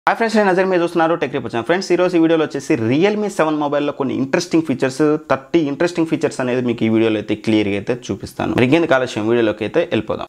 hi friends నేను నజర్ మీరు చూస్తున్నారు టెక్ రిప్ వచ్చాను ఫ్రెండ్స్ ఈరోజు ఈ వీడియోలో వచ్చేసి రియల్మీ సెవెన్ మొబైల్లో కొన్ని interesting features thirty interesting features అనేది మీకు ఈ వీడియోలో అయితే క్లియర్గా అయితే చూపిస్తాను మరి ఇంకేంది కాలుష్యం వీడియోలోకి అయితే వెళ్ళిపోదాం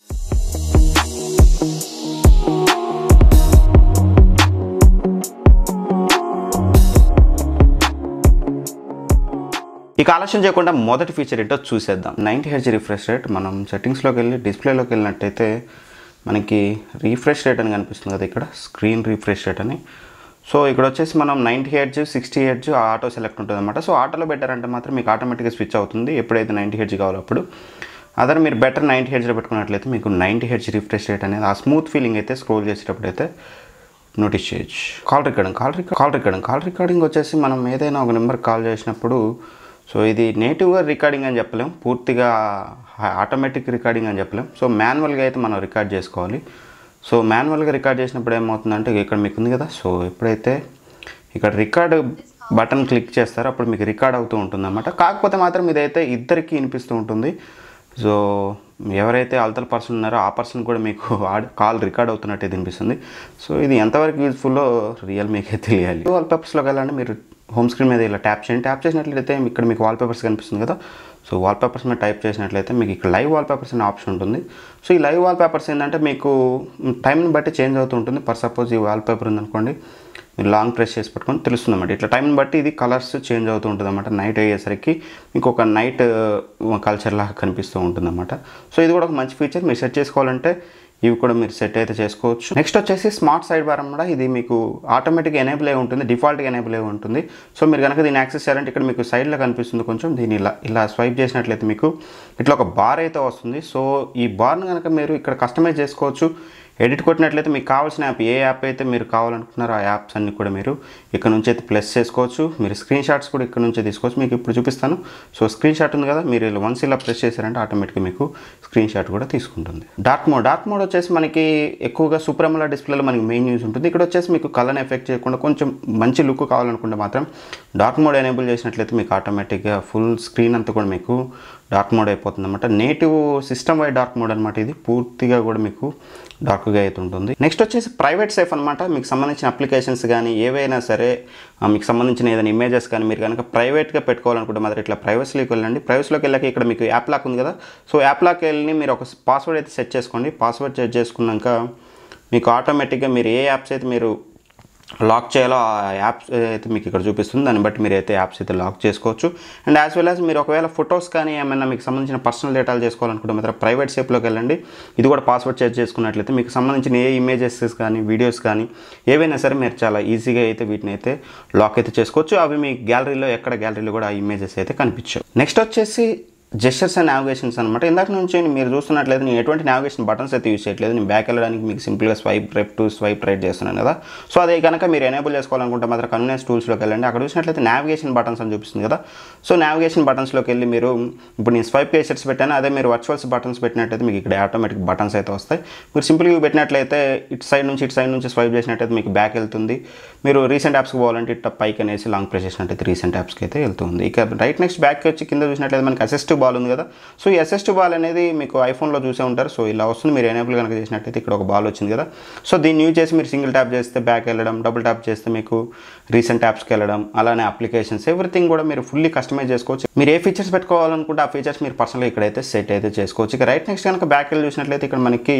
ఈ ఆలస్యం చేయకుండా మొదటి ఫీచర్ ఏంటో చూసేద్దాం నైంటీ హెచ్ రిఫ్రెష్ రేట్ మనం సెట్టింగ్స్లోకి వెళ్ళి డిస్ప్లేలోకి వెళ్ళినట్టయితే మనకి రీఫ్రెష్ రేట్ అని కనిపిస్తుంది కదా ఇక్కడ స్క్రీన్ రీఫ్రెష్ రేట్ అని సో ఇక్కడ వచ్చేసి మనం ninety hertz sixty hertz auto select ఉంటుంది అనమాట సో ఆటోలో బెటర్ అంటే మాత్రం మీకు ఆటోమేటిక్గా స్విచ్ అవుతుంది ఎప్పుడైతే నైంటీ హెడ్జ్ కావాలో అప్పుడు అదర్ మీరు బెటర్ నైంటీ హెడ్జ్లో పెట్టుకున్నట్లయితే మీకు నైంటీ హెడ్జ్ రిఫ్రెష్ రేట్ అనేది ఆ స్మూత్ ఫీలింగ్ అయితే స్క్రోల్ చేసేటప్పుడు అయితే నోటీస్ చేయొచ్చు call recording call record call recording call recording వచ్చేసి మనం ఏదైనా ఒక నెంబర్ కాల్ చేసినప్పుడు సో ఇది నేటివ్గా రికార్డింగ్ అని చెప్పలేం పూర్తిగా ఆటోమేటిక్ రికార్డింగ్ అని చెప్పలేం సో మాన్యువల్గా అయితే మనం రికార్డ్ చేసుకోవాలి సో మాన్యువల్గా రికార్డ్ చేసినప్పుడు ఏమవుతుందంటే ఇక్కడ మీకు ఉంది కదా సో ఎప్పుడైతే ఇక్కడ రికార్డ్ బటన్ క్లిక్ చేస్తారో అప్పుడు మీకు రికార్డ్ అవుతూ ఉంటుంది అనమాట కాకపోతే మాత్రం ఇదైతే ఇద్దరికి వినిపిస్తూ ఉంటుంది సో ఎవరైతే అవతల పర్సన్ ఉన్నారో ఆ పర్సన్ కూడా మీకు కాల్ రికార్డ్ అవుతున్నట్టే వినిపిస్తుంది సో ఇది ఎంతవరకు యూజ్ఫుల్లో రియల్ మీకే తెలియాలి వాల్ పేపర్స్లోకి వెళ్ళండి మీరు హోమ్ స్క్రీన్ మీద ఇలా ట్యాప్ చేయండి ట్యాప్ చేసినట్లయితే ఇక్కడ మీకు వాల్ పేపర్స్ కనిపిస్తుంది కదా సో వాల్ పేపర్స్ మీద టైప్ చేసినట్లయితే మీకు ఇక్కడ లైవ్ వాల్ పేపర్స్ అనే ఆప్షన్ ఉంటుంది సో ఈ లైవ్ వాల్ పేపర్స్ ఏంటంటే మీకు టైంని బట్టి చేంజ్ అవుతూ ఉంటుంది ఫర్ సపోజ్ ఈ వాల్ పేపర్ ఉందనుకోండి మీరు లాంగ్ ప్రెస్ చేసి పట్టుకొని తెలుస్తుంది అన్నమాట ఇట్లా టైంని బట్టి ఇది కలర్స్ చేంజ్ అవుతూ ఉంటుంది అనమాట నైట్ అయ్యేసరికి మీకు ఒక నైట్ కల్చర్ లాగా కనిపిస్తూ ఉంటుంది అనమాట సో ఇది కూడా ఒక మంచి ఫీచర్ మీరు సెట్ చేసుకోవాలంటే ఇవి కూడా మీరు సెట్ అయితే చేసుకోవచ్చు నెక్స్ట్ వచ్చేసి స్మార్ట్ సైడ్ బార్ అన్నమాట ఇది మీకు ఆటోమేటిక్గా ఎనేబుల్ అయి ఉంటుంది డిఫాల్ట్గా ఎనేబుల్ అయి ఉంటుంది సో మీరు కనుక దీన్ని యాక్సెస్ చేయాలంటే ఇక్కడ మీకు సైడ్లో కనిపిస్తుంది కొంచెం దీన్ని ఇలా ఇలా స్వైప్ చేసినట్లయితే మీకు ఇట్లా ఒక బార్ అయితే వస్తుంది సో ఈ బార్ని కనుక మీరు ఇక్కడ కస్టమైజ్ చేసుకోవచ్చు ఎడిట్ కొట్టినట్లయితే మీకు కావాల్సిన యాప్ ఏ యాప్ అయితే మీరు కావాలనుకుంటున్నారో ఆ యాప్స్ అన్ని కూడా మీరు ఇక్కడ నుంచి అయితే ప్లస్ చేసుకోవచ్చు మీరు స్క్రీన్ షాట్స్ కూడా ఇక్కడ నుంచే తీసుకోవచ్చు మీకు ఇప్పుడు చూపిస్తాను సో స్క్రీన్ షాట్ ఉంది కదా మీరు ఇలా వన్స్ ఇలా ప్రెస్ చేశారంటే ఆటోమేటిక్గా మీకు స్క్రీన్ షాట్ కూడా తీసుకుంటుంది డార్క్ మోడ్ డార్క్ మోడ్ వచ్చేసి మనకి ఎక్కువగా సూపరమలా డిస్ప్లేలో మనకి మెయిన్ యూజ్ ఉంటుంది ఇక్కడ వచ్చేసి మీకు కలర్ని ఎఫెక్ట్ చేయకుండా కొంచెం మంచి లుక్ కావాలనుకుంటే మాత్రం డార్క్ మోడ్ ఎనేబుల్ చేసినట్లయితే మీకు ఆటోమేటిక్గా ఫుల్ స్క్రీన్ అంతా కూడా మీకు డార్క్ మోడ్ అయిపోతుంది అనమాట native system wide dark mode అనమాట ఇది పూర్తిగా కూడా మీకు డార్క్గా అయితే ఉంటుంది నెక్స్ట్ వచ్చేసి ప్రైవేట్ సేఫ్ అనమాట మీకు సంబంధించిన అప్లికేషన్స్ కానీ ఏవైనా సరే ఆ, మీకు సంబంధించిన ఏదైనా ఇమేజెస్ కానీ మీరు కనుక ప్రైవేట్గా పెట్టుకోవాలనుకుంటే మాత్రం ఇట్లా ప్రైవసీలోకి వెళ్ళండి ప్రైవసీలోకి వెళ్ళాక ఇక్కడ మీకు యాప్ లాక్ ఉంది కదా సో యాప్ లాక్ వెళ్ళి మీరు ఒక పాస్వర్డ్ అయితే సెట్ చేసుకోండి పాస్వర్డ్ సెట్ చేసుకున్నాక మీకు ఆటోమేటిక్గా మీరు ఏ యాప్స్ అయితే మీరు లాక్ చేయాలో ఆ యాప్స్ అయితే మీకు ఇక్కడ చూపిస్తుంది దాన్ని బట్టి మీరు అయితే యాప్స్ అయితే లాక్ చేసుకోవచ్చు అండ్ యాజ్ వెల్ యాజ్ మీరు ఒకవేళ ఫొటోస్ కానీ ఏమైనా మీకు సంబంధించిన పర్సనల్ డేటాలు చేసుకోవాలనుకుంటే మాత్రం ప్రైవేట్ సేఫ్లోకి వెళ్ళండి ఇది కూడా పాస్వర్డ్ చేంజ్ చేసుకున్నట్లయితే మీకు సంబంధించిన ఏ ఇమేజెస్ కానీ వీడియోస్ కానీ ఏవైనా సరే మీరు చాలా ఈజీగా అయితే వీటిని అయితే లాక్ అయితే చేసుకోవచ్చు అవి మీ గ్యాలరీలో ఎక్కడ గ్యాలరీలో కూడా ఆ ఇమేజెస్ అయితే కనిపించవు నెక్స్ట్ వచ్చేసి జెస్టర్స్ అండ్ నావిగేషన్స్ అనమాట ఇందాక నుంచి మీరు చూస్తున్నట్లయితే నేను ఎటువంటి నావిగేషన్ బటన్స్ అయితే యూస్ చేయట్లేదు నేను బ్యాక్ వెళ్ళడానికి మీకు సింపుల్గా swipe left to swipe right చేస్తున్నాను కదా సో అదే కనుక మీరు ఎనేబుల్ చేసుకోవాలనుకుంటే మాత్రం కన్వీనియన్స్ టూల్స్లోకి వెళ్ళండి అక్కడ చూసినట్లయితే నావిగేషన్ బటన్స్ అని చూపిస్తుంది కదా సో నావిగేషన్ బటన్స్లోకి వెళ్ళి మీరు ఇప్పుడు నేను స్వైప్ గెస్టర్స్ పెట్టాను అదే మీరు వర్చువల్స్ బటన్స్ పెట్టినట్టయితే మీకు ఇక్కడ ఆటోమేటిక్ బటన్స్ అయితే వస్తాయి మీరు సింపుల్గా ఇవి పెట్టినట్లయితే ఇటు సైడ్ నుంచి ఇటు సైడ్ నుంచి స్వైప్ చేసినట్టయితే మీకు బ్యాక్ వెళ్తుంది మీరు రీసెంట్ యాప్స్కి పోవాలంటే ఇట్లా పైకి అనేసి లాంగ్ ప్రెస్ చేసినట్టయితే రీసెంట్ యాప్స్కి అయితే వెళ్తుంది ఇక రైట్ నెక్స్ట్ బ్యాక్ వచ్చి కింద చూసినట్లయితే మనకి అసిస్టివ్ బాల్ ఉంది కదా సో ఈ అసిస్టివ్ బాల్ అనేది మీకు ఐఫోన్లో చూసే ఉంటారు సో ఇలా వస్తుంది మీరు ఎనేబుల్ కనుక చేసినట్టయితే ఇక్కడ ఒక బాల్ వచ్చింది కదా సో దీన్ని యూజ్ చేసి మీరు సింగిల్ ట్యాప్ చేస్తే బ్యాక్ వెళ్ళడం డబుల్ ట్యాప్ చేస్తే మీకు రీసెంట్ యాప్స్కి వెళ్ళడం అలానే అప్లికేషన్స్ ఎవ్రీథింగ్ కూడా మీరు ఫుల్లీ కస్టమైజ్ చేసుకోవచ్చు మీరు ఏ ఫీచర్స్ పెట్టుకోవాలనుకుంటే ఆ ఫీచర్స్ మీరు పర్సనల్గా ఇక్కడైతే సెట్ అయితే చేసుకోవచ్చు ఇక రైట్ నెక్స్ట్ కనుక బ్యాక్ వెళ్ళి చూసినట్లయితే ఇక్కడ మనకి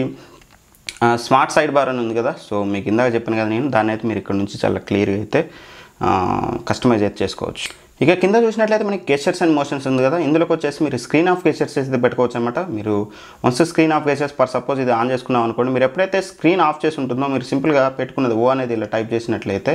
స్మార్ట్ సైడ్ బార్ అని ఉంది కదా సో మీకు ఇందాక చెప్పాను కదా నేను దాన్ని అయితే మీరు ఇక్కడ నుంచి చాలా క్లియర్గా అయితే కస్టమైజ్ అయితే చేసుకోవచ్చు ఇక కింద చూసినట్లయితే మనకి గెస్టర్స్ అండ్ మోషన్స్ ఉంది కదా ఇందులోకి వచ్చేసి మీరు స్క్రీన్ ఆఫ్ గెస్టర్స్ అయితే పెట్టుకోవచ్చు అనమాట మీరు once screen off gestures for suppose ఇది ఆన్ చేసుకున్నాం అనుకోండి మీరు ఎప్పుడైతే స్క్రీన్ ఆఫ్ చేసి ఉంటుందో మీరు సింపుల్గా పెట్టుకున్నది ఓ అనేది ఇలా టైప్ చేసినట్లయితే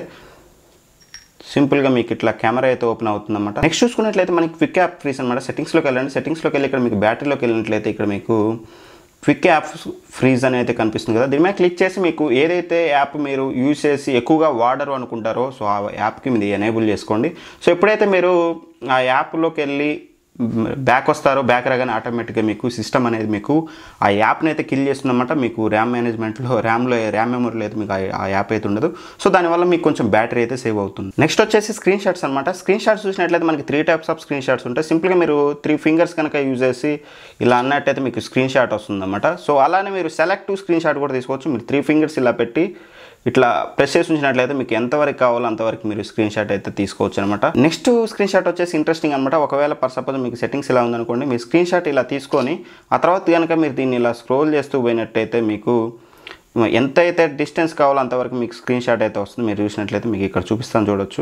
సింపుల్గా మీకు ఇట్లా కెమెరా అయితే ఓపెన్ అవుతుందన్నమాట నెక్స్ట్ చూసుకున్నట్లయితే మనకి క్విక్ యాప్ ఫ్రీస్ అనమాట సెట్టింగ్స్లోకి వెళ్ళండి సెట్టింగ్స్లోకి వెళ్ళి ఇక్కడ మీకు బ్యాటరీలోకి వెళ్ళినట్లయితే ఇక్కడ మీకు క్విక్ యాప్ ఫ్రీజ్ అని అయితే కనిపిస్తుంది కదా దీని మీద క్లిక్ చేసి మీకు ఏదైతే యాప్ మీరు యూజ్ చేసి ఎక్కువగా వాడరు అనుకుంటారో సో ఆ యాప్కి మీరు ఎనేబుల్ చేసుకోండి సో ఎప్పుడైతే మీరు ఆ యాప్లోకి వెళ్ళి బ్యాక్ వస్తారో బ్యాక్ రాగానే ఆటోమేటిక్గా మీకు సిస్టమ్ అనేది మీకు ఆ యాప్ని అయితే కిల్ చేస్తుందన్నమాట మీకు ర్యామ్ మేనేజ్మెంట్లో ర్యామ్లో ర్యామ్ మెమరీలో అయితే మీకు ఆ- ఆ యాప్ అయితే ఉండదు సో దానివల్ల మీకు కొంచెం బ్యాటరీ అయితే సేవ్ అవుతుంది నెక్స్ట్ వచ్చేసి స్క్రీన్ షాట్స్ అనమాట స్క్రీన్ షాట్స్ చూసినట్లయితే మనకి three types of screenshots ఉంటాయి సింపుల్గా మీరు త్రీ ఫింగర్స్ కనుక యూజ్ చేసి ఇలా అన్నట్టయితే మీకు స్క్రీన్ షాట్ వస్తుందన్నమాట సో అలానే మీరు సెలెక్ట్ స్క్రీన్ షాట్ కూడా తీసుకోవచ్చు మీరు త్రీ ఫింగర్స్ ఇలా పెట్టి ఇట్లా ప్రెస్ చేసి ఉంచినట్లయితే మీకు ఎంతవరకు కావాలో అంతవరకు మీరు స్క్రీన్ షాట్ అయితే తీసుకోవచ్చు అనమాట నెక్స్ట్ స్క్రీన్ షాట్ వచ్చేసి ఇంట్రెస్టింగ్ అనమాట ఒకవేళ పర్ సపోజ్ మీకు సెట్టింగ్స్ ఇలా ఉందనుకోండి మీ స్క్రీన్ షాట్ ఇలా తీసుకొని ఆ తర్వాత కనుక మీరు దీన్ని ఇలా స్క్రోల్ చేస్తూ పోయినట్టయితే మీకు ఎంత అయితే డిస్టెన్స్ కావాలో అంతవరకు మీకు స్క్రీన్ షాట్ అయితే వస్తుంది మీరు చూసినట్లయితే మీకు ఇక్కడ చూపిస్తాను చూడొచ్చు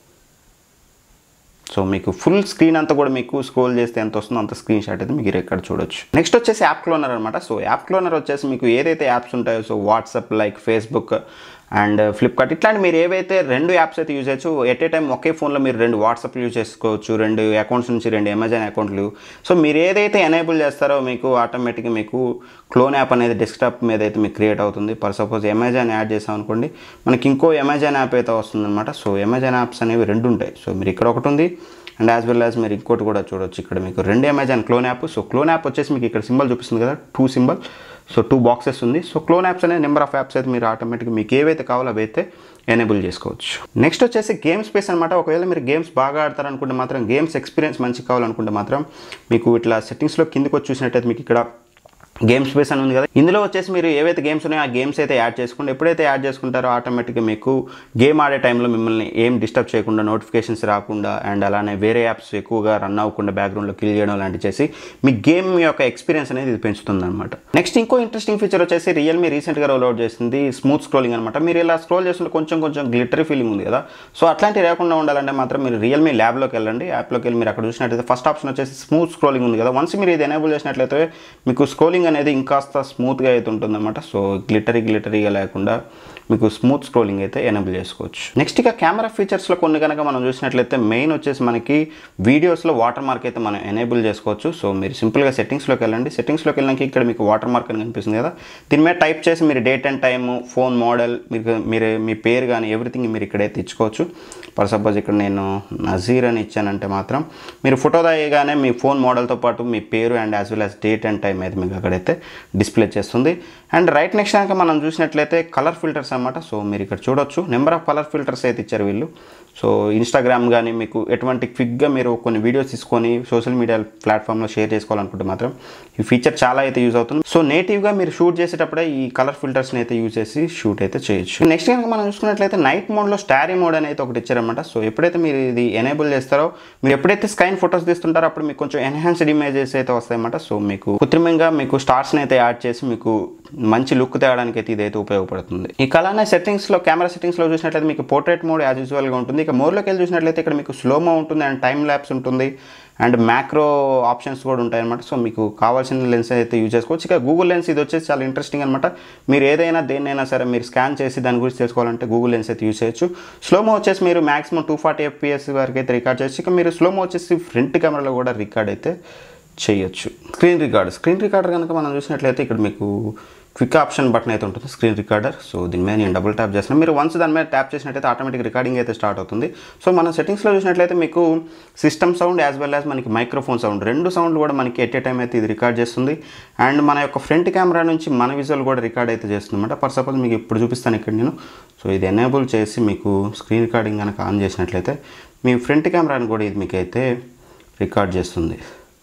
సో మీకు ఫుల్ స్క్రీన్ అంతా కూడా మీకు స్క్రోల్ చేస్తే ఎంత వస్తుందో అంత స్క్రీన్ షాట్ అయితే మీకు ఇక్కడ చూడొచ్చు నెక్స్ట్ వచ్చేసి యాప్ క్లోనర్ అనమాట సో యాప్ క్లోనర్ వచ్చేసి మీకు ఏదైతే యాప్స్ ఉంటాయో so WhatsApp like Facebook and Flipkart ఇట్లాంటి మీరు ఏవైతే రెండు యాప్స్ అయితే యూజ్ చేయొచ్చు ఎట్ ఏ టైం ఒకే ఫోన్లో మీరు రెండు వాట్సాప్ యూజ్ చేసుకోవచ్చు రెండు అకౌంట్స్ నుంచి రెండు అమెజాన్ అకౌంట్లు సో మీరు ఏదైతే ఎనేబుల్ చేస్తారో మీకు ఆటోమేటిక్గా మీకు క్లోన్ యాప్ అనేది డెస్క్టాప్ మీద అయితే మీకు క్రియేట్ అవుతుంది ఫర్ సపోజ్ అమెజాన్ యాడ్ చేసాం అనుకోండి మనకి ఇంకో అమెజాన్ యాప్ అయితే వస్తుందన్నమాట సో అమెజాన్ యాప్స్ అనేవి రెండు ఉంటాయి సో మీరు ఇక్కడ ఒకటి ఉంది అండ్ యాజ్ వెల్ యాజ్ మీరు ఇంకోటి కూడా చూడొచ్చు ఇక్కడ మీకు రెండు Amazon clone app so clone app వచ్చేసి మీకు ఇక్కడ సింబల్ చూపిస్తుంది కదా two symbol so two boxes ఉంది సో క్లోన్ యాప్స్ అనే నెంబర్ ఆఫ్ యాప్స్ అయితే మీరు ఆటోమేటిక్గా మీకు ఏవైతే కావాలో అవి అయితే ఎనేబుల్ చేసుకోవచ్చు నెక్స్ట్ వచ్చేసి గేమ్ స్పేస్ అనమాట ఒకవేళ మీరు గేమ్స్ బాగా ఆడతారనుకుంటే మాత్రం గేమ్స్ ఎక్స్పీరియన్స్ మంచి కావాలనుకుంటే మాత్రం మీకు ఇట్లా సెట్టింగ్స్లో కిందకి వచ్చి చూసినట్టయితే మీకు ఇక్కడ గేమ్ స్పేస్ అని ఉంది కదా ఇందులో వచ్చేసి మీరు ఏవైతే గేమ్స్ ఉన్నాయో ఆ గేమ్స్ అయితే యాడ్ చేసుకోండి ఎప్పుడైతే యాడ్ చేసుకుంటారో ఆటోమేటిక్గా మీకు గేమ్ ఆడే టైంలో మిమ్మల్ని ఏం డిస్టర్బ్ చేయకుండా నోటిఫికేషన్స్ రాకుండా అండ్ అలానే వేరే యాప్స్ ఎక్కువగా రన్ అవ్వకుండా బ్యాక్గ్రౌండ్లో కిల్ చేయడం లాంటివి చేసి మీ గేమ్ యొక్క ఎక్స్పీరియన్స్ అనేది ఇది పెంచుతుంది అనమాట నెక్స్ట్ ఇంకో ఇంట్రెస్టింగ్ ఫీచర్ వచ్చేసి రియల్మీ రీసెంట్గా రోల్ అవుట్ చేసింది స్మూత్ స్క్రోలింగ్ అనమాట మీరు ఇలా స్క్రోల్ చేస్తుంటే కొంచెం కొంచెం గ్లిటరీ ఫీలింగ్ ఉంది కదా సో అట్లాంటివి లేకుండా ఉండాలంటే మాత్రం మీరు రియల్మీ ల్యాబ్లోకి వెళ్ళండి యాప్లోకి వెళ్ళి మీరు అక్కడ చూసినట్లయితే ఫస్ట్ ఆప్షన్ వచ్చేసి స్మూత్ స్క్రోలింగ్ ఉంది కదా వన్స్ మీరు ఇది ఎనేబుల్ చేసినట్లయితే మీకు స్క్రోలింగ్ అనేది ఇంకాస్త స్మూత్గా అయితే ఉంటుందన్నమాట సో గ్లిటరీ గ్లిటరీగా లేకుండా మీకు స్మూత్ స్క్రోలింగ్ అయితే ఎనేబుల్ చేసుకోవచ్చు నెక్స్ట్ ఇక కెమెరా ఫీచర్స్లో కొన్ని కనుక మనం చూసినట్లయితే మెయిన్ వచ్చేసి మనకి వీడియోస్లో వాటర్ మార్క్ అయితే మనం ఎనేబుల్ చేసుకోవచ్చు సో మీరు సింపుల్గా సెట్టింగ్స్లోకి వెళ్ళండి సెట్టింగ్స్లోకి వెళ్ళడానికి ఇక్కడ మీకు వాటర్ మార్క్ అని కనిపిస్తుంది కదా దీని మీద టైప్ చేసి మీరు date and time phone model మీకు మీరు మీ పేరు కానీ ఎవ్రీథింగ్ మీరు ఇక్కడైతే ఇచ్చుకోవచ్చు ఫర్ సపోజ్ ఇక్కడ నేను నజీర్ అని ఇచ్చానంటే మాత్రం మీరు ఫోటో దాయగానే మీ ఫోన్ మోడల్తో పాటు మీ పేరు and as well as date and time అయితే మీకు అక్కడైతే డిస్ప్లే చేస్తుంది అండ్ రైట్ నెక్స్ట్ కనుక మనం చూసినట్లయితే కలర్ ఫిల్టర్స్ అనమాట సో మీరు ఇక్కడ చూడొచ్చు నెంబర్ ఆఫ్ కలర్ ఫిల్టర్స్ అయితే ఇచ్చారు వీళ్ళు సో ఇన్స్టాగ్రామ్ కానీ మీకు ఎటువంటి క్విక్గా మీరు కొన్ని వీడియోస్ తీసుకొని సోషల్ మీడియా ప్లాట్ఫామ్లో షేర్ చేసుకోవాలనుకుంటే మాత్రం ఈ ఫీచర్ చాలా అయితే యూజ్ అవుతుంది సో నేటివ్గా మీరు షూట్ చేసేటప్పుడే ఈ కలర్ ఫిల్టర్స్ని అయితే యూజ్ చేసి షూట్ అయితే చేయొచ్చు నెక్స్ట్ కనుక మనం చూసుకున్నట్లయితే నైట్ మోడ్లో స్టారీ మోడ్ అనేది ఒకటి ఇచ్చారనమాట సో ఎప్పుడైతే మీరు ఇది ఎనేబుల్ చేస్తారో మీరు ఎప్పుడైతే స్కైన్ ఫొటోస్ తీస్తుంటారో అప్పుడు మీకు కొంచెం ఎన్హాన్స్డ్ ఇమేజెస్ అయితే వస్తాయన్నమాట సో మీకు కృత్రిమంగా మీకు స్టార్స్ని అయితే యాడ్ చేసి మీకు మంచి లుక్ తేవడానికి అయితే ఇదైతే ఉపయోగపడుతుంది ఈ కలానే సెట్టింగ్స్లో కెమెరా సెట్టింగ్స్లో చూసినట్లయితే మీకు పోర్ట్రేట్ మోడ్ యాజ్ యూజువల్గా ఉంటుంది ఇక మోర్లోకి వెళ్ళి చూసినట్లయితే ఇక్కడ మీకు స్లోమో ఉంటుంది అండ్ టైం ల్యాబ్స్ ఉంటుంది అండ్ మ్యాక్రో ఆప్షన్స్ కూడా ఉంటాయి అనమాట సో మీకు కావాల్సిన లెన్స్ అయితే యూజ్ చేసుకోవచ్చు ఇక గూగుల్ లెన్స్ ఇది వచ్చేసి చాలా ఇంట్రెస్టింగ్ అనమాట మీరు ఏదైనా దేన్నైనా సరే మీరు స్కాన్ చేసి దాని గురించి తెలుసుకోవాలంటే గూగుల్ లెన్స్ అయితే యూజ్ చేయొచ్చు స్లోమో వచ్చేసి మీరు మాక్సిమం టూ ఫార్టీ ఎఫ్పిఎస్ వరకు అయితే రికార్డ్ చేయొచ్చు ఇక మీరు స్లోమో వచ్చేసి ఫ్రంట్ కెమెరాలో కూడా రికార్డ్ అయితే చేయొచ్చు స్క్రీన్ రికార్డ్ స్క్రీన్ రికార్డర్ కనుక మనం చూసినట్లయితే ఇక్కడ మీకు క్విక్ ఆప్షన్ బటన్ అయితే ఉంటుంది స్క్రీన్ రికార్డర్ సో దీని మీద నేను డబుల్ ట్యాప్ చేస్తున్నాను మీరు వన్స్ దాని మీద ట్యాప్ చేసినట్లయితే ఆటోమేటిక్ రికార్డింగ్ అయితే స్టార్ట్ అవుతుంది సో మనం సెట్టింగ్స్లో చూసినట్లయితే మీకు system sound as well as మనకి మైక్రోఫోన్ సౌండ్ రెండు సౌండ్లు కూడా మనకి ఎట్ ఏ టైం అయితే ఇది రికార్డ్ చేస్తుంది అండ్ మన యొక్క ఫ్రంట్ కెమెరా నుంచి మన విజువల్ కూడా రికార్డ్ అయితే చేస్తుంది అనమాట ఫర్ సపోజ్ మీకు ఇప్పుడు చూపిస్తాను ఇక్కడ నేను సో ఇది ఎనేబుల్ చేసి మీకు స్క్రీన్ రికార్డింగ్ కనుక ఆన్ చేసినట్లయితే మీ ఫ్రంట్ కెమెరాని కూడా ఇది మీకు అయితే రికార్డ్ చేస్తుంది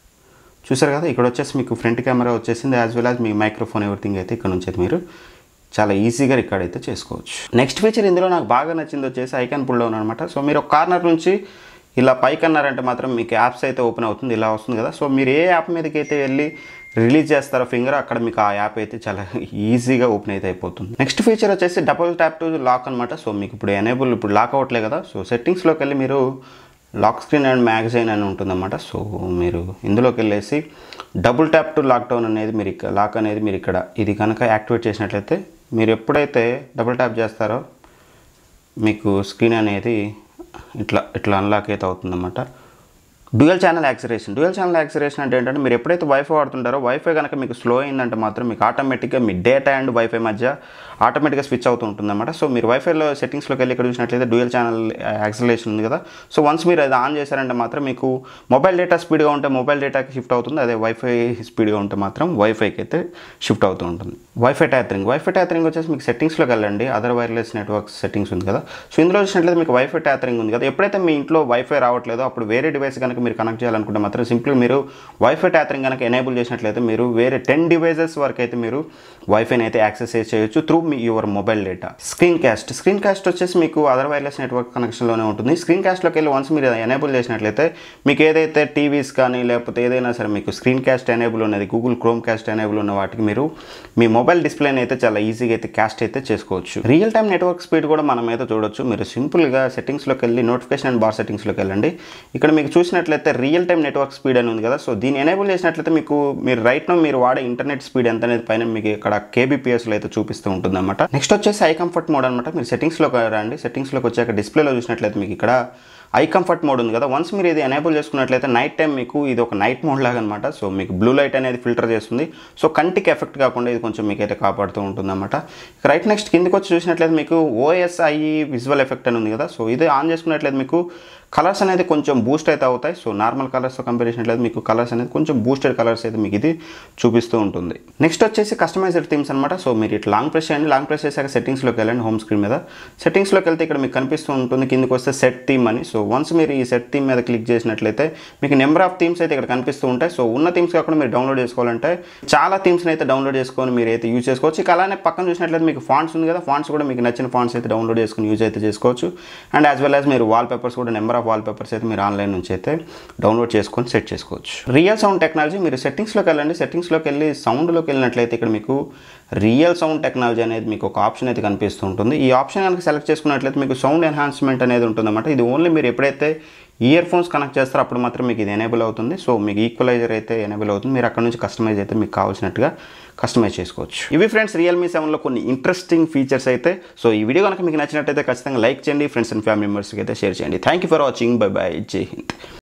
చూసారు కదా ఇక్కడ వచ్చేసి మీకు ఫ్రంట్ కెమెరా వచ్చేసింది యాజ్ వెల్ యాజ్ మీ మైక్రోఫోన్ ఎవ్రీథింగ్ అయితే ఇక్కడ నుంచి అయితే మీరు చాలా ఈజీగా రికార్డ్ అయితే చేసుకోవచ్చు నెక్స్ట్ ఫీచర్ ఇందులో నాకు బాగా నచ్చింది వచ్చేసి ఐకాన్ పుల్ డౌన్ అనమాట సో మీరు ఒక కార్నర్ నుంచి ఇలా పైకి అన్నారంటే మాత్రం మీకు యాప్స్ అయితే ఓపెన్ అవుతుంది ఇలా వస్తుంది కదా సో మీరు ఏ యాప్ మీదకి అయితే వెళ్ళి రిలీజ్ చేస్తారో ఫింగర్ అక్కడ మీకు ఆ యాప్ అయితే చాలా ఈజీగా ఓపెన్ అయితే అయిపోతుంది నెక్స్ట్ ఫీచర్ వచ్చేసి డబుల్ ట్యాప్ టు లాక్ అనమాట సో మీకు ఇప్పుడు ఎనేబుల్ ఇప్పుడు లాక్ అవ్వట్లే కదా సో సెట్టింగ్స్లోకి వెళ్ళి మీరు లాక్ స్క్రీన్ అండ్ మ్యాగజైన్ అని ఉంటుందన్నమాట సో మీరు ఇందులోకి వెళ్ళేసి డబుల్ ట్యాప్ టు లాక్డౌన్ అనేది మీరు ఇక్కడ లాక్ అనేది మీరు ఇక్కడ ఇది కనుక యాక్టివేట్ చేసినట్లయితే మీరు ఎప్పుడైతే డబుల్ ట్యాప్ చేస్తారో మీకు స్క్రీన్ అనేది ఇట్లా ఇట్లా అన్లాక్ అయితే అవుతుందన్నమాట dual channel acceleration dual channel acceleration అంటే ఏంటంటే మీరు ఎప్పుడైతే వైఫై వాడుతుంటారో వైఫై కనుక మీకు స్లో అయిందంటే మాత్రం మీకు ఆటోమేటిక్గా మీ డేటా అండ్ వైఫై మధ్య ఆటోమేటిక్గా స్విచ్ అవుతూ ఉంటుందన్నమాట సో మీరు వైఫైలో సెట్టింగ్స్లోకి వెళ్ళి ఇక్కడ చూసినట్లయితే డ్యూయల్ ఛానల్ యాక్సిలేషన్ ఉంది కదా సో వన్స్ మీరు అది ఆన్ చేశారంటే మాత్రం మీకు మొబైల్ డేటా స్పీడ్గా ఉంటే మొబైల్ డేటాకి షిఫ్ట్ అవుతుంది అదే వైఫై స్పీడ్గా ఉంటే మాత్రం వైఫైకి అయితే షిఫ్ట్ అవుతూ ఉంటుంది వైఫై ట్యాథరింగ్ వైఫై ట్యాథరింగ్ వచ్చేసి మీకు సెట్టింగ్స్లోకి వెళ్ళండి అదర్ వైర్లెస్ నెట్వర్క్స్ సెట్టింగ్స్ ఉంది కదా సో ఇందులో చూసినట్లయితే మీకు వైఫై ట్యాథరింగ్ ఉంది కదా ఎప్పుడైతే మీ ఇంట్లో వైఫై రావట్లేదో అప్పుడు వేరే డివైస్ కనుక మీరు కనెక్ట్ చేయాలనుకుంటే మాత్రం సింపుల్ మీరు వైఫై ట్యాథరింగ్ కనుక ఎనేబుల్ చేసినట్లయితే మీరు వేరే టెన్ డివైజెస్ వరకు అయితే మీరు వైఫైని అయితే యాక్సెస్ చేయొచ్చు త్రూ మీ your mobile data screen cast screen cast వచ్చేసి మీకు అదర్ వైర్లెస్ నెట్వర్క్ కనెక్షన్లోనే ఉంటుంది స్క్రీన్ క్యాస్ట్లోకి వెళ్ళి వన్స్ మీరు ఎనేబుల్ చేసినట్లయితే మీకు ఏదైతే టీవీస్ కానీ లేకపోతే ఏదైనా సరే మీకు స్క్రీన్ క్యాస్ట్ ఎనేబుల్ ఉన్నది గూగుల్ క్రోమ్ క్యాస్ట్ ఎనేబుల్ ఉన్న వాటికి మీరు మీ మొబైల్ డిస్ప్లేని అయితే చాలా ఈజీగా అయితే క్యాస్ట్ అయితే చేసుకోవచ్చు రియల్ టైం నెట్వర్క్ స్పీడ్ కూడా మనం అయితే చూడొచ్చు మీరు సింపుల్గా సెట్టింగ్స్లోకి వెళ్ళి నోటిఫికేషన్ అండ్ బార్ సెట్టింగ్స్లోకి వెళ్ళండి ఇక్కడ మీకు చూసినట్లయితే రియల్ టైం నెట్వర్క్ స్పీడ్ అని ఉంది కదా సో దీన్ని ఎనేబుల్ చేసినట్లయితే మీకు మీరు రైట్ నో మీరు వాడే ఇంటర్నెట్ స్పీడ్ ఎంత అనేది పైన మీకు ఇక్కడ కేబీపీఎస్లో అయితే చూపిస్తూ ఉంటుంది అనమాట నెక్స్ట్ వచ్చేసి ఐ కంఫర్ట్ మోడ్ అనమాట మీరు సెట్టింగ్స్లోకి రండి సెట్టింగ్స్లోకి వచ్చాక డిస్ప్లేలో చూసినట్లయితే మీకు ఇక్కడ ఐ కంఫర్ట్ మోడ్ ఉంది కదా వన్స్ మీరు ఇది ఎనేబుల్ చేసుకున్నట్లయితే నైట్ టైం మీకు ఇది ఒక నైట్ మోడ్ లాగా అనమాట సో మీకు బ్లూ లైట్ అనేది ఫిల్టర్ చేస్తుంది సో కంటికి ఎఫెక్ట్ కాకుండా ఇది కొంచెం మీకు అయితే కాపాడుతూ ఉంటుంది అనమాట రైట్ నెక్స్ట్ కిందకి వచ్చి చూసినట్లయితే మీకు ఓఎస్ఐ విజువల్ ఎఫెక్ట్ అని ఉంది కదా సో ఇది ఆన్ చేసుకున్నట్లయితే మీకు కలర్స్ అనేది కొంచెం బూస్ట్ అయితే అవుతాయి సో నార్మల్ కలర్స్తో కంపేర్ చేసినట్లయితే మీకు కలర్స్ అనేది కొంచెం బూస్టెడ్ కలర్స్ అయితే మీకు ఇది చూపిస్తూ ఉంటుంది నెక్స్ట్ వచ్చేసి కస్టమైజ్డ్ థీమ్స్ అనమాట సో మీరు ఇట్లా లాంగ్ ప్రెస్ చేయండి లాంగ్ ప్రెస్ చేశాక సెట్టింగ్స్లోకి వెళ్ళండి హోమ్ స్క్రీన్ మీద సెట్టింగ్స్లోకి వెళ్తే ఇక్కడ మీకు కనిపిస్తూ ఉంటుంది కిందకి వస్తే సెట్ థీమ్ అని సో వన్స్ మీరు ఈ సెట్ థీమ్ మీద క్లిక్ చేసినట్లయితే మీకు నెంబర్ ఆఫ్ థీమ్స్ అయితే ఇక్కడ కనిపిస్తూ ఉంటాయి సో ఉన్న థీమ్స్ కాకుండా మీరు డౌన్లోడ్ చేసుకోవాలంటే చాలా థీమ్స్ని అయితే డౌన్లోడ్ చేసుకొని మీరు అయితే యూజ్ చేసుకోవచ్చు ఇక అలానే పక్కన చూసినట్లయితే మీకు ఫాంట్స్ ఉంది కదా ఫాంట్స్ కూడా మీకు నచ్చిన ఫాంట్స్ అయితే డౌన్లోడ్ చేసుకుని యూజ్ అయితే చేసుకోవచ్చు అండ్ యాజ్ వెల్ యాజ్ మీరు వాల్ పేపర్స్ కూడా నెంబర్ ఆఫ్ వాల్ పేపర్స్ అయితే మీరు ఆన్లైన్ నుంచి అయితే డౌన్లోడ్ చేసుకొని సెట్ చేసుకోవచ్చు రియల్ సౌండ్ టెక్నాలజీ మీరు సెట్టింగ్స్లోకి వెళ్ళండి సెట్టింగ్స్లోకి వెళ్ళి సౌండ్లోకి వెళ్ళినట్లయితే ఇక్కడ మీకు రియల్ సౌండ్ టెక్నాలజీ అనేది మీకు ఒక ఆప్షన్ అయితే కనిపిస్తూ ఉంటుంది ఈ ఆప్షన్ కనుక సెలెక్ట్ చేసుకున్నట్లయితే మీకు సౌండ్ ఎన్హాన్స్మెంట్ అనేది ఉంటుందన్నమాట ఇది ఓన్లీ మీరు ఎప్పుడైతే ఇయర్ ఫోన్స్ కనెక్ట్ చేస్తారో అప్పుడు మాత్రం మీకు ఇది ఎనేబుల్ అవుతుంది సో మీకు ఈక్వలైజర్ అయితే ఎనేబుల్ అవుతుంది మీరు అక్కడ నుంచి కస్టమైజ్ అయితే మీకు కావాల్సినట్టుగా కస్టమైజ్ చేసుకోవచ్చు ఇవి ఫ్రెండ్స్ రియల్మీ సెవెన్లో కొన్ని ఇంట్రెస్టింగ్ ఫీచర్స్ అయితే సో ఈ వీడియో కనుక మీకు నచ్చినట్టయితే ఖచ్చితంగా లైక్ చేయండి ఫ్రెండ్స్ అండ్ ఫ్యామిలీ మెంబర్స్కి అయితే షేర్ చేయండి thank you for watching bye bye Jai Hind